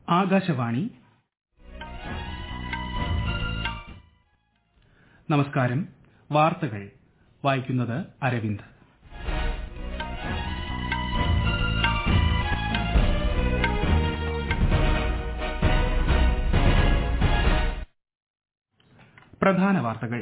ആകാശവാണി നമസ്കാരം വാർത്തകൾ വായിക്കുന്നത് അരവിന്ദ് പ്രധാന വാർത്തകൾ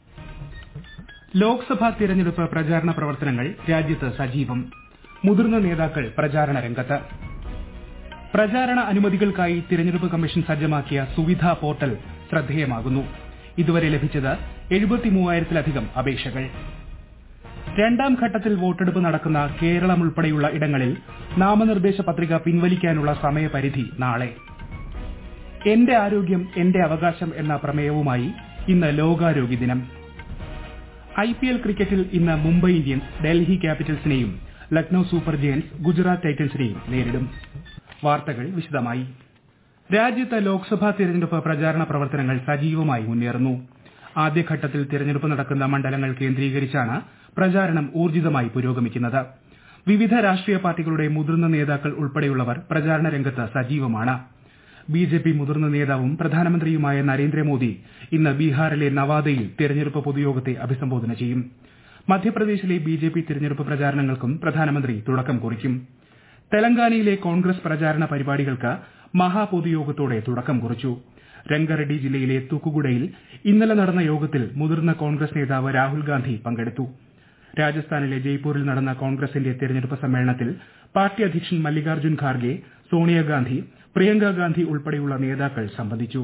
ലോക്സഭാ തിരഞ്ഞെടുപ്പ് പ്രചാരണ പ്രവർത്തനങ്ങൾ രാജ്യത്ത് സജീവം മുതിർന്ന നേതാക്കൾ പ്രചാരണ രംഗത്ത് പ്രചാരണ അനുമതികൾക്കായി തിരഞ്ഞെടുപ്പ് കമ്മീഷൻ സജ്ജമാക്കിയ സുവിധ പോർട്ടൽ ശ്രദ്ധേയമാകുന്നു ഇതുവരെ ലഭിച്ചത് എഴുപത്തിമൂവായിരത്തിലധികം അപേക്ഷകൾ രണ്ടാം ഘട്ടത്തിൽ വോട്ടെടുപ്പ് നടക്കുന്ന കേരളം ഉൾപ്പെടെയുള്ള ഇടങ്ങളിൽ നാമനിർദ്ദേശ പത്രിക പിൻവലിക്കാനുള്ള സമയപരിധി നാളെ എന്റെ ആരോഗ്യം എന്റെ അവകാശം എന്ന പ്രമേയവുമായി ഇന്ന് ലോകാരോഗ്യ ദിനം ഐപിഎൽ ക്രിക്കറ്റിൽ ഇന്ന് മുംബൈ ഇന്ത്യൻസ് ഡൽഹി ക്യാപിറ്റൽസിനെയും ലക്നൌ സൂപ്പർ ജയന്റ്സ് ഗുജറാത്ത് ടൈറ്റൻസിനെയും നേരിടും വാർത്തകൾ വിശദമായി രാജ്യത്ത് ലോക്സഭാ തിരഞ്ഞെടുപ്പ് പ്രചാരണ പ്രവർത്തനങ്ങൾ സജീവമായി മുന്നേറുന്നു ആദ്യഘട്ടത്തിൽ തിരഞ്ഞെടുപ്പ് നടക്കുന്ന മണ്ഡലങ്ങൾ കേന്ദ്രീകരിച്ചാണ് പ്രചാരണം ഊർജിതമായി പുരോഗമിക്കുന്നത് വിവിധ രാഷ്ട്രീയ പാർട്ടികളുടെ മുതിർന്ന നേതാക്കൾ ഉൾപ്പെടെയുള്ളവർ പ്രചാരണ രംഗത്ത് സജീവമാണ് ബിജെപി മുതിർന്ന നേതാവും പ്രധാനമന്ത്രിയുമായ നരേന്ദ്രമോദി ഇന്ന് ബീഹാറിലെ നവാദയിൽ തെരഞ്ഞെടുപ്പ് പൊതുയോഗത്തെ അഭിസംബോധന ചെയ്യും മധ്യപ്രദേശിലെ ബിജെപി തെരഞ്ഞെടുപ്പ് പ്രചാരണങ്ങൾക്കും പ്രധാനമന്ത്രി തുടക്കം കുറിക്കും തെലങ്കാനയിലെ കോൺഗ്രസ് പ്രചാരണ പരിപാടികൾക്ക് മഹാപൊതുയോഗത്തോടെ തുടക്കം കുറിച്ചു രംഗറെഡ്ഡി ജില്ലയിലെ തുക്കുഗുഡയിൽ ഇന്നലെ നടന്ന യോഗത്തിൽ മുതിർന്ന കോൺഗ്രസ് നേതാവ് രാഹുൽ ഗാന്ധി പങ്കെടുത്തു രാജസ്ഥാനിലെ ജയ്പൂരിൽ നടന്ന കോൺഗ്രസിന്റെ തെരഞ്ഞെടുപ്പ് സമ്മേളനത്തിൽ പാർട്ടി അധ്യക്ഷൻ മല്ലികാർജ്ജുൻ ഖാർഗെ സോണിയാഗാന്ധി പ്രിയങ്ക ഗാന്ധി ഉൾപ്പെടെയുള്ള നേതാക്കൾ സംബന്ധിച്ചു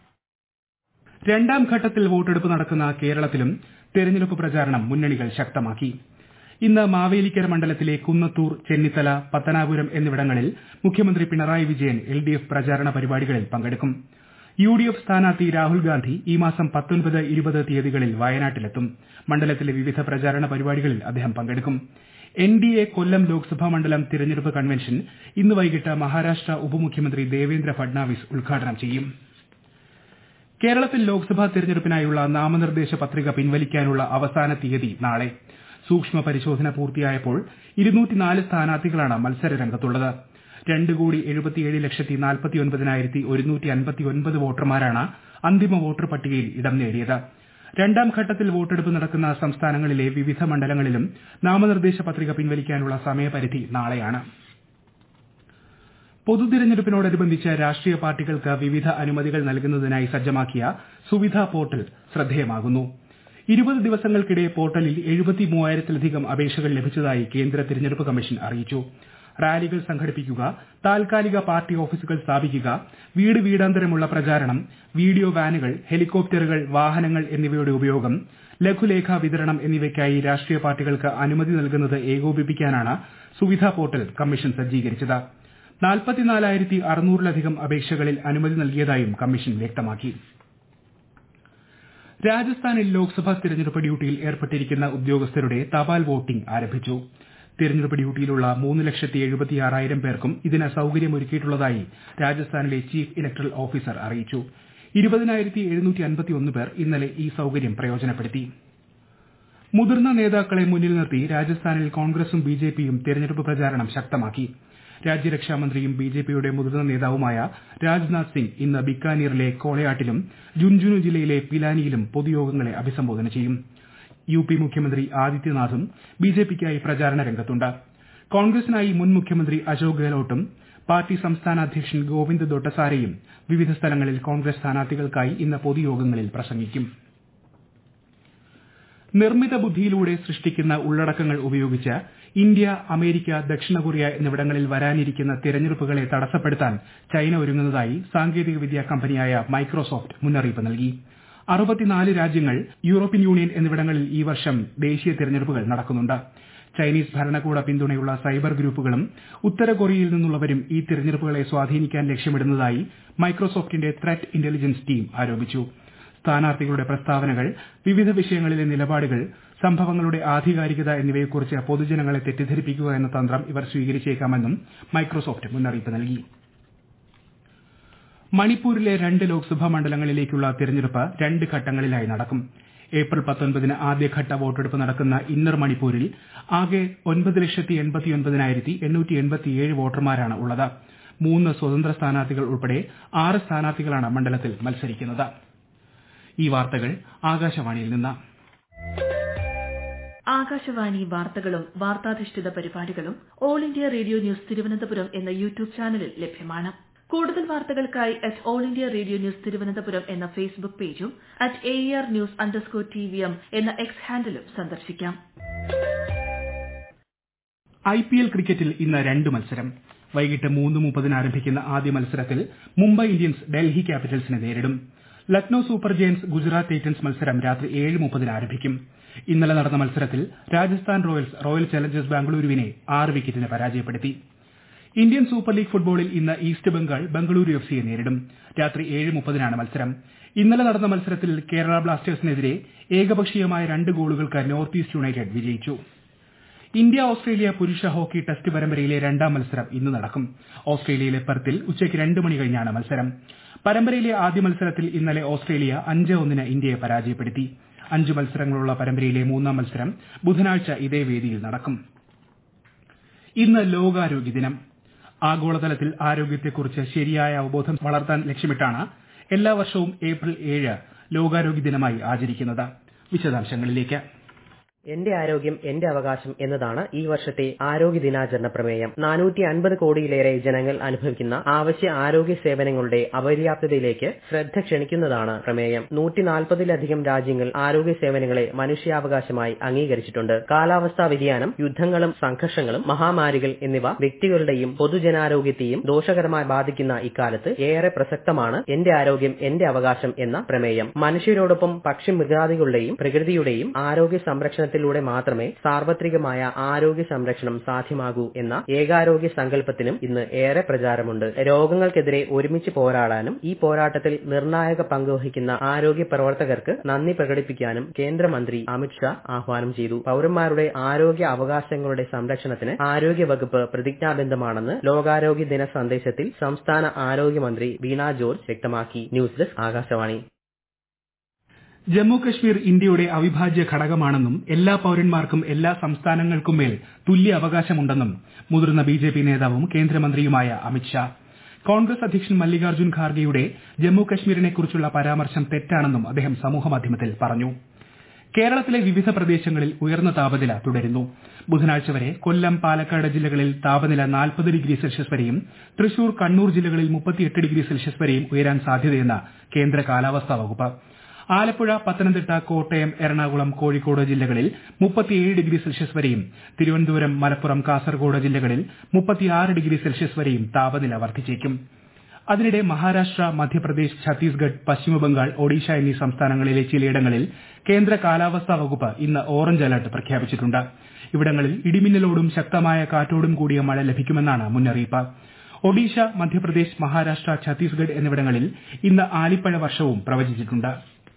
രണ്ടാം ഘട്ടത്തിൽ വോട്ടെടുപ്പ് നടക്കുന്ന കേരളത്തിലും തെരഞ്ഞെടുപ്പ് പ്രചാരണം മുന്നണികൾ ശക്തമാക്കി ഇന്ന് മാവേലിക്കര മണ്ഡലത്തിലെ കുന്നത്തൂർ ചെന്നിത്തല പത്തനാപുരം എന്നിവിടങ്ങളിൽ മുഖ്യമന്ത്രി പിണറായി വിജയൻ എൽഡിഎഫ് പ്രചാരണ പരിപാടികളിൽ പങ്കെടുക്കും യുഡിഎഫ് സ്ഥാനാർത്ഥി രാഹുൽ ഗാന്ധി ഈ മാസം പത്തൊൻപത് ഇരുപത് തീയതികളിൽ വയനാട്ടിലെത്തും മണ്ഡലത്തിലെ വിവിധ പ്രചാരണ പരിപാടികളിൽ അദ്ദേഹം പങ്കെടുക്കും എൻഡിഎ കൊല്ലം ലോക്സഭാ മണ്ഡലം തിരഞ്ഞെടുപ്പ് കൺവെൻഷൻ ഇന്ന് വൈകിട്ട് മഹാരാഷ്ട്ര ഉപമുഖ്യമന്ത്രി ദേവേന്ദ്ര ഫഡ്നാവിസ് ഉദ്ഘാടനം ചെയ്യും കേരളത്തിൽ ലോക്സഭാ തെരഞ്ഞെടുപ്പിനായുള്ള നാമനിർദ്ദേശ പത്രിക പിൻവലിക്കാനുള്ള അവസാന തീയതി നാളെ സൂക്ഷ്മ പരിശോധന പൂർത്തിയായപ്പോൾ സ്ഥാനാർത്ഥികളാണ് മത്സര രംഗത്തുള്ളത് രണ്ട് കോടി എഴുപത്തിയേഴ് ലക്ഷത്തി നാൽപ്പത്തി ഒൻപതിനായിരത്തി ഒരുന്നൂറ്റി അൻപത്തി ഒൻപത് വോട്ടർമാരാണ് അന്തിമ വോട്ടർ പട്ടികയിൽ ഇടം നേടിയത് രണ്ടാം ഘട്ടത്തിൽ വോട്ടെടുപ്പ് നടക്കുന്ന സംസ്ഥാനങ്ങളിലെ വിവിധ മണ്ഡലങ്ങളിലും നാമനിർദ്ദേശ പത്രിക പിൻവലിക്കാനുള്ള സമയപരിധി നാളെയാണ് പൊതുതിരഞ്ഞെടുപ്പിനോടനുബന്ധിച്ച് രാഷ്ട്രീയ പാർട്ടികൾക്ക് വിവിധ അനുമതികൾ നൽകുന്നതിനായി സജ്ജമാക്കിയ സുവിധ പോർട്ടൽ ശ്രദ്ധേയമാകുന്നു ഇരുപത് ദിവസങ്ങൾക്കിടെ പോർട്ടലിൽ എഴുപത്തിമൂവായിരത്തിലധികം അപേക്ഷകൾ ലഭിച്ചതായി കേന്ദ്ര തിരഞ്ഞെടുപ്പ് കമ്മീഷൻ അറിയിച്ചു റാലികൾ സംഘടിപ്പിക്കുക താൽക്കാലിക പാർട്ടി ഓഫീസുകൾ സ്ഥാപിക്കുക വീട് വീടാന്തരമുള്ള പ്രചാരണം വീഡിയോ വാനുകൾ ഹെലികോപ്റ്ററുകൾ വാഹനങ്ങൾ എന്നിവയുടെ ഉപയോഗം ലഘുലേഖാ വിതരണം എന്നിവയ്ക്കായി രാഷ്ട്രീയ പാർട്ടികൾക്ക് അനുമതി നൽകുന്നത് ഏകോപിപ്പിക്കാനാണ് സുവിധ പോർട്ടൽ കമ്മീഷൻ സജ്ജീകരിച്ചത് നാൽപ്പത്തിനാലായിരത്തി അറുന്നൂറിലധികം അപേക്ഷകളിൽ അനുമതി നൽകിയതായും കമ്മീഷൻ വ്യക്തമാക്കി രാജസ്ഥാനിൽ ലോക്സഭാ തിരഞ്ഞെടുപ്പ് ഡ്യൂട്ടിയിൽ ഏർപ്പെട്ടിരിക്കുന്ന ഉദ്യോഗസ്ഥരുടെ തപാൽ വോട്ടിംഗ് ആരംഭിച്ചു തിരഞ്ഞെടുപ്പ് ഡ്യൂട്ടിയിലുള്ള മൂന്ന് ലക്ഷത്തി എഴുപത്തിയാറായിരം പേർക്കും ഇതിന് സൌകര്യമൊരുക്കിയിട്ടുള്ളതായി രാജസ്ഥാനിലെ ചീഫ് ഇലക്ടറൽ ഓഫീസർ അറിയിച്ചു ഇരുപതിനായിരത്തി എഴുന്നൂറ്റി അൻപത്തിയൊന്ന് പേർ ഇന്നലെ ഈ സൌകര്യം പ്രയോജനപ്പെടുത്തി മുതിർന്ന നേതാക്കളെ മുന്നിൽ നിർത്തി രാജസ്ഥാനിൽ കോൺഗ്രസും ബിജെപിയും തെരഞ്ഞെടുപ്പ് പ്രചാരണം ശക്തമാക്കി രാജ്യരക്ഷാമന്ത്രിയും ബിജെപിയുടെ മുതിർന്ന നേതാവുമായ രാജ്നാഥ് സിംഗ് ഇന്ന് ബിക്കാനീറിലെ കോളയാട്ടിലും ജുൻജുനു ജില്ലയിലെ പിലാനിയിലും പൊതുയോഗങ്ങളെ അഭിസംബോധന ചെയ്യും യു പി മുഖ്യമന്ത്രി ആദിത്യനാഥും ബിജെപിക്കായി പ്രചാരണ രംഗത്തുണ്ട് കോൺഗ്രസിനായി മുൻ മുഖ്യമന്ത്രി അശോക് ഗെഹ്ലോട്ടും പാർട്ടി സംസ്ഥാന അധ്യക്ഷൻ ഗോവിന്ദ് ദൊട്ടസാരയും വിവിധ സ്ഥലങ്ങളിൽ കോൺഗ്രസ് സ്ഥാനാർത്ഥികൾക്കായി ഇന്ന് പൊതുയോഗങ്ങളിൽ പ്രസംഗിക്കും നിർമ്മിത ബുദ്ധിയിലൂടെ സൃഷ്ടിക്കുന്ന ഉള്ളടക്കങ്ങൾ ഉപയോഗിച്ച് ഇന്ത്യ അമേരിക്ക ദക്ഷിണ കൊറിയ എന്നിവിടങ്ങളിൽ വരാനിരിക്കുന്ന തിരഞ്ഞെടുപ്പുകളെ തടസ്സപ്പെടുത്താൻ ചൈന ഒരുങ്ങുന്നതായി സാങ്കേതിക വിദ്യാ കമ്പനിയായ മൈക്രോസോഫ്റ്റ് മുന്നറിയിപ്പ് നൽകി അറുപത്തിനാല് രാജ്യങ്ങൾ യൂറോപ്യൻ യൂണിയൻ എന്നിവിടങ്ങളിൽ ഈ വർഷം ദേശീയ തിരഞ്ഞെടുപ്പുകൾ നടക്കുന്നുണ്ട് ചൈനീസ് ഭരണകൂട പിന്തുണയുള്ള സൈബർ ഗ്രൂപ്പുകളും ഉത്തര കൊറിയയിൽ നിന്നുള്ളവരും ഈ തിരഞ്ഞെടുപ്പുകളെ സ്വാധീനിക്കാൻ ലക്ഷ്യമിടുന്നതായി മൈക്രോസോഫ്റ്റിന്റെ ത്രെറ്റ് ഇന്റലിജൻസ് ടീം ആരോപിച്ചു സ്ഥാനാർത്ഥികളുടെ പ്രസ്താവനകൾ വിവിധ വിഷയങ്ങളിലെ നിലപാടുകൾ സംഭവങ്ങളുടെ ആധികാരികത എന്നിവയെക്കുറിച്ച് പൊതുജനങ്ങളെ തെറ്റിദ്ധരിപ്പിക്കുക എന്ന തന്ത്രം ഇവർ സ്വീകരിച്ചേക്കാമെന്നും മൈക്രോസോഫ്റ്റ് മുന്നറിയിപ്പ് നൽകി മണിപ്പൂരിലെ രണ്ട് ലോക്സഭാ മണ്ഡലങ്ങളിലേക്കുള്ള തിരഞ്ഞെടുപ്പ് രണ്ട് ഘട്ടങ്ങളിലായി നടക്കും ഏപ്രിൽ പത്തൊൻപതിന് ആദ്യഘട്ട വോട്ടെടുപ്പ് നടക്കുന്ന ഇന്നർ മണിപ്പൂരിൽ ആകെ ഒൻപത് ലക്ഷത്തി എൺപത്തിയൊൻപതിനായിരത്തി എണ്ണൂറ്റി എൺപത്തിയേഴ് വോട്ടർമാരാണ് ഉള്ളത് മൂന്ന് സ്വതന്ത്ര സ്ഥാനാർത്ഥികൾ ഉൾപ്പെടെ ആറ് സ്ഥാനാർത്ഥികളാണ് മണ്ഡലത്തിൽ മത്സരിക്കുന്നത് ഈ വാർത്തകൾ ആകാശവാണിയിൽ നിന്ന് ആകാശവാണി വാർത്തകളും വാർത്താധിഷ്ഠിത പരിപാടികളും all India radio news Thiruvananthapuram എന്ന യൂട്യൂബ് ചാനലിൽ ലഭ്യമാണ് കൂടുതൽ വാർത്തകൾക്കായി at all India radio news Thiruvananthapuram എന്ന ഫേസ്ബുക്ക് പേജും at A R news underscore T V M എന്ന എക്സ് ഹാൻഡിലും സന്ദർശിക്കാം ഐ പി എൽ ക്രിക്കറ്റിൽ ഇന്ന് രണ്ട് മത്സരം വൈകിട്ട് മൂന്ന് മുപ്പതിന് ആരംഭിക്കുന്ന ആദ്യ മത്സരത്തിൽ മുംബൈ ഇന്ത്യൻസ് ഡൽഹി ക്യാപിറ്റൽസിനെ നേരിടും Lucknow super giants Gujarat Titans മത്സരം രാത്രി ഏഴ് മുപ്പതിന് ആരംഭിക്കും ഇന്നലെ നടന്ന മത്സരത്തിൽ രാജസ്ഥാൻ റോയൽസ് റോയൽ ചലഞ്ചേഴ്സ് ബാംഗ്ലൂരുവിനെ ആറ് വിക്കറ്റിന് പരാജയപ്പെടുത്തി ഇന്ത്യൻ സൂപ്പർ ലീഗ് ഫുട്ബോളിൽ ഇന്ന് ഈസ്റ്റ് ബംഗാൾ ബംഗളൂരു എഫ് സിയെ നേരിടും രാത്രി ഏഴ് മുപ്പതിനാണ് മത്സരം ഇന്നലെ നടന്ന മത്സരത്തിൽ കേരള ബ്ലാസ്റ്റേഴ്സിനെതിരെ ഏകപക്ഷീയമായ രണ്ട് ഗോളുകൾക്ക് നോർത്ത് ഈസ്റ്റ് യുണൈറ്റഡ് വിജയിച്ചു ഇന്ത്യ ഓസ്ട്രേലിയ പുരുഷ ഹോക്കി ടെസ്റ്റ് പരമ്പരയിലെ രണ്ടാം മത്സരം ഇന്ന് നടക്കും ഓസ്ട്രേലിയയിലെ പെർത്തിൽ ഉച്ചയ്ക്ക് രണ്ട് മണി കഴിഞ്ഞാണ് മത്സരം പരമ്പരയിലെ ആദ്യ മത്സരത്തിൽ ഇന്നലെ ഓസ്ട്രേലിയ അഞ്ച് ഒന്നിന് ഇന്ത്യയെ പരാജയപ്പെടുത്തി അഞ്ച് മത്സരങ്ങളുള്ള പരമ്പരയിലെ മൂന്നാം മത്സരം ബുധനാഴ്ച ഇതേ വേദിയിൽ നടക്കും ഇന്ന് ലോകാരോഗ്യ ദിനം ആഗോളതലത്തിൽ ആരോഗ്യത്തെക്കുറിച്ച് ശരിയായ അവബോധം വളർത്താൻ ലക്ഷ്യമിട്ടാണ് എല്ലാ വർഷവും ഏപ്രിൽ ഏഴ് ലോകാരോഗ്യ ദിനമായി ആചരിക്കുന്നത് വിശദാംശങ്ങളിലേക്ക് എന്റെ ആരോഗ്യം എന്റെ അവകാശം എന്നതാണ് ഈ വർഷത്തെ ആരോഗ്യ ദിനാചരണ പ്രമേയം നാനൂറ്റി അൻപത് കോടിയിലേറെ ജനങ്ങൾ അനുഭവിക്കുന്ന ആവശ്യ ആരോഗ്യ സേവനങ്ങളുടെ അപര്യാപ്തതയിലേക്ക് ശ്രദ്ധ ക്ഷണിക്കുന്നതാണ് പ്രമേയം നൂറ്റി നാൽപ്പതിലധികം രാജ്യങ്ങൾ ആരോഗ്യ സേവനങ്ങളെ മനുഷ്യാവകാശമായി അംഗീകരിച്ചിട്ടുണ്ട് കാലാവസ്ഥാ വ്യതിയാനം യുദ്ധങ്ങളും സംഘർഷങ്ങളും മഹാമാരികൾ എന്നിവ വ്യക്തികളുടെയും പൊതുജനാരോഗ്യത്തെയും ദോഷകരമായി ബാധിക്കുന്ന ഇക്കാലത്ത് ഏറെ പ്രസക്തമാണ് എന്റെ ആരോഗ്യം എന്റെ അവകാശം എന്ന പ്രമേയം മനുഷ്യരോടൊപ്പം പക്ഷി മൃഗാദികളുടെയും പ്രകൃതിയുടെയും ആരോഗ്യ സംരക്ഷണ ത്തിലൂടെ മാത്രമേ സാർവത്രികമായ ആരോഗ്യ സംരക്ഷണം സാധ്യമാകൂ എന്ന ഏകാരോഗ്യ സങ്കല്പത്തിനും ഇന്ന് ഏറെ പ്രചാരമുണ്ട് രോഗങ്ങൾക്കെതിരെ ഒരുമിച്ച് പോരാടാനും ഈ പോരാട്ടത്തിൽ നിർണായക പങ്കുവഹിക്കുന്ന ആരോഗ്യ പ്രവർത്തകർക്ക് നന്ദി പ്രകടിപ്പിക്കാനും കേന്ദ്രമന്ത്രി അമിത്ഷാ ആഹ്വാനം ചെയ്തു പൌരന്മാരുടെ ആരോഗ്യ അവകാശങ്ങളുടെ സംരക്ഷണത്തിന് ആരോഗ്യ വകുപ്പ് പ്രതിജ്ഞാബദ്ധമാണെന്ന് ലോകാരോഗ്യ ദിന സന്ദേശത്തിൽ സംസ്ഥാന ആരോഗ്യമന്ത്രി വീണ ജോർജ് വ്യക്തമാക്കി ന്യൂസ് ഡെസ്ക് ആകാശവാണി ജമ്മു കശ്മീർ ഇന്ത്യയുടെ അവിഭാജ്യ ഘടകമാണെന്നും എല്ലാ പൌരന്മാർക്കും എല്ലാ സംസ്ഥാനങ്ങൾക്കും മേൽ തുല്യ അവകാശമുണ്ടെന്നും മുതിർന്ന ബിജെപി നേതാവും കേന്ദ്രമന്ത്രിയുമായ അമിത്ഷാ കോൺഗ്രസ് അധ്യക്ഷൻ മല്ലികാർജ്ജുൻ ഖാർഗെയുടെ ജമ്മു കശ്മീരിനെക്കുറിച്ചുള്ള പരാമർശം തെറ്റാണെന്നും അദ്ദേഹം സമൂഹമാധ്യമത്തിൽ പറഞ്ഞു കേരളത്തിലെ വിവിധ പ്രദേശങ്ങളിൽ ഉയർന്ന താപനില തുടരുന്നു ബുധനാഴ്ച വരെ കൊല്ലം പാലക്കാട് ജില്ലകളിൽ താപനില നാൽപ്പത് ഡിഗ്രി സെൽഷ്യസ് വരെയും തൃശൂർ കണ്ണൂർ ജില്ലകളിൽ മുപ്പത്തിയെട്ട് ഡിഗ്രി സെൽഷ്യസ് വരെയും ഉയരാൻ സാധ്യതയെന്ന് കേന്ദ്ര കാലാവസ്ഥാ വകുപ്പ് ആലപ്പുഴ പത്തനംതിട്ട കോട്ടയം എറണാകുളം കോഴിക്കോട് ജില്ലകളിൽ മുപ്പത്തിയേഴ് ഡിഗ്രി സെൽഷ്യസ് വരെയും തിരുവനന്തപുരം മലപ്പുറം കാസർഗോഡ് ജില്ലകളിൽ മുപ്പത്തിയാറ് ഡിഗ്രി സെൽഷ്യസ് വരെയും താപനില വർദ്ധിച്ചേക്കും അതിനിടെ മഹാരാഷ്ട്ര മധ്യപ്രദേശ് ഛത്തീസ്ഗഡ് പശ്ചിമബംഗാൾ ഒഡീഷ എന്നീ സംസ്ഥാനങ്ങളിലെ ചിലയിടങ്ങളിൽ കേന്ദ്ര കാലാവസ്ഥാ വകുപ്പ് ഇന്ന് ഓറഞ്ച് അലർട്ട് പ്രഖ്യാപിച്ചിട്ടുണ്ട് ഇവിടങ്ങളിൽ ഇടിമിന്നലോടും ശക്തമായ കാറ്റോടും കൂടിയ മഴ ലഭിക്കുമെന്നാണ് മുന്നറിയിപ്പ് ഒഡീഷ മധ്യപ്രദേശ് മഹാരാഷ്ട്ര ഛത്തീസ്ഗഡ് എന്നിവിടങ്ങളിൽ ഇന്ന് ആലിപ്പഴ വർഷവും പ്രവചിച്ചിട്ടുണ്ട്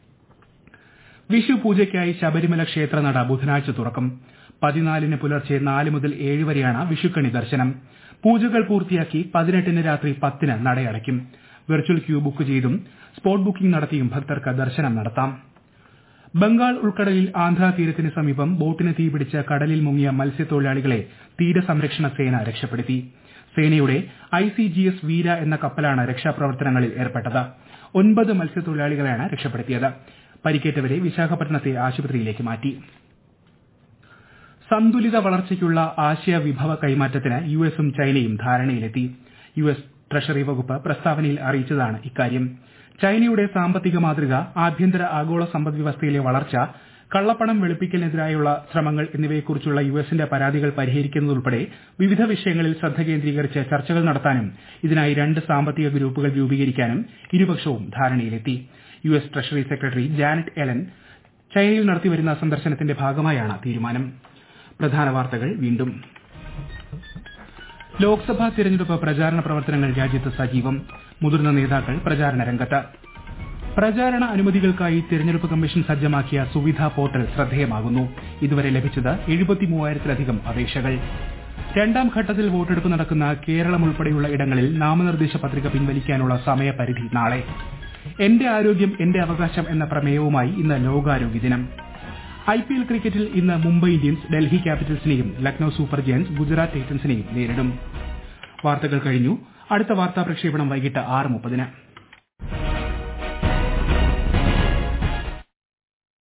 വിഷു പൂജയ്ക്കായി ശബരിമല ക്ഷേത്രനട ബുധനാഴ്ച തുറക്കും പതിനാലിന് പുലർച്ചെ നാല് മുതൽ ഏഴ് വരെയാണ് വിഷുക്കണി ദർശനം പൂജകൾ പൂർത്തിയാക്കി പതിനെട്ടിന് രാത്രി പത്തിന് നടയടയ്ക്കും വെർച്വൽ ക്യൂ ബുക്ക് ചെയ്തും സ്പോട്ട് ബുക്കിംഗ് നടത്തിയും ഭക്തർക്ക് ദർശനം നടത്താം ബംഗാൾ ഉൾക്കടലിൽ ആന്ധ്രാ തീരത്തിന് സമീപം ബോട്ടിന് തീപിടിച്ച് കടലിൽ മുങ്ങിയ മത്സ്യത്തൊഴിലാളികളെ തീരസംരക്ഷണ സേന രക്ഷപ്പെടുത്തി സേനയുടെ I C G S Veera എന്ന കപ്പലാണ് രക്ഷാപ്രവർത്തനങ്ങളിൽ ഏർപ്പെട്ടത് ഒൻപത് മത്സ്യത്തൊഴിലാളികളെയാണ് രക്ഷപ്പെടുത്തിയത് പരിക്കേറ്റവരെ വിശാഖപട്ടണത്തെ ആശുപത്രിയിലേക്ക് മാറ്റി സന്തുലിത വളർച്ചയ്ക്കുള്ള ആശയ വിഭവ കൈമാറ്റത്തിന് യു എസും ചൈനയും ധാരണയിലെത്തി യു എസ് ട്രഷറി വകുപ്പ് പ്രസ്താവനയിൽ അറിയിച്ചതാണ് ഇക്കാര്യം ചൈനയുടെ സാമ്പത്തിക മാതൃക ആഭ്യന്തര ആഗോള സമ്പദ്വ്യവസ്ഥയിലെ വളർച്ച കള്ളപ്പണം വെളുപ്പിക്കലിനെതിരായുള്ള ശ്രമങ്ങൾ എന്നിവയെക്കുറിച്ചുള്ള യു എസിന്റെ പരാതികൾ പരിഹരിക്കുന്നതുൾപ്പെടെ വിവിധ വിഷയങ്ങളിൽ ശ്രദ്ധ കേന്ദ്രീകരിച്ച് ചർച്ചകൾ നടത്താനും ഇതിനായി രണ്ട് സാമ്പത്തിക ഗ്രൂപ്പുകൾ രൂപീകരിക്കാനും ഇരുപക്ഷവും ധാരണയിലെത്തി U S treasury secretary Janet Yellen ചൈനയിൽ നടത്തിവരുന്ന സന്ദർശനത്തിന്റെ ഭാഗമായാണ് തീരുമാനം പ്രധാന വാർത്തകൾ വീണ്ടും ലോക്സഭാ തിരഞ്ഞെടുപ്പ് പ്രചാരണ പ്രവർത്തനങ്ങൾ രാജ്യത്ത് സജീവം മുതിർന്ന നേതാക്കൾ പ്രചാരണ രംഗത്ത് പ്രചാരണ അനുമതികൾക്കായി തിരഞ്ഞെടുപ്പ് കമ്മീഷൻ സജ്ജമാക്കിയ സുവിധ പോർട്ടൽ ശ്രദ്ധേയമാകുന്നു ഇതുവരെ ലഭിച്ചത് എഴുപത്തിമൂവായിരത്തിലധികം അപേക്ഷകൾ രണ്ടാം ഘട്ടത്തിൽ വോട്ടെടുപ്പ് നടക്കുന്ന കേരളം ഉൾപ്പെടെയുള്ള ഇടങ്ങളിൽ നാമനിർദ്ദേശ പത്രിക പിൻവലിക്കാനുള്ള സമയപരിധി നാളെ എന്റെ ആരോഗ്യം എന്റെ അവകാശം എന്ന പ്രമേയവുമായി ഇന്ന് ലോകാരോഗ്യ ദിനം ഐ പി എൽ ക്രിക്കറ്റിൽ ഇന്ന് മുംബൈ ഇന്ത്യൻസ് ഡൽഹി ക്യാപിറ്റൽസിനെയും ലക്നൌ സൂപ്പർ ജയൻസ് ഗുജറാത്ത് ടൈറ്റൻസിനെയും നേരിടും വാർത്തകൾ കഴിഞ്ഞു അടുത്ത വാർത്താ പ്രക്ഷേപണം വൈകിട്ട് ആറ് മുപ്പതിന്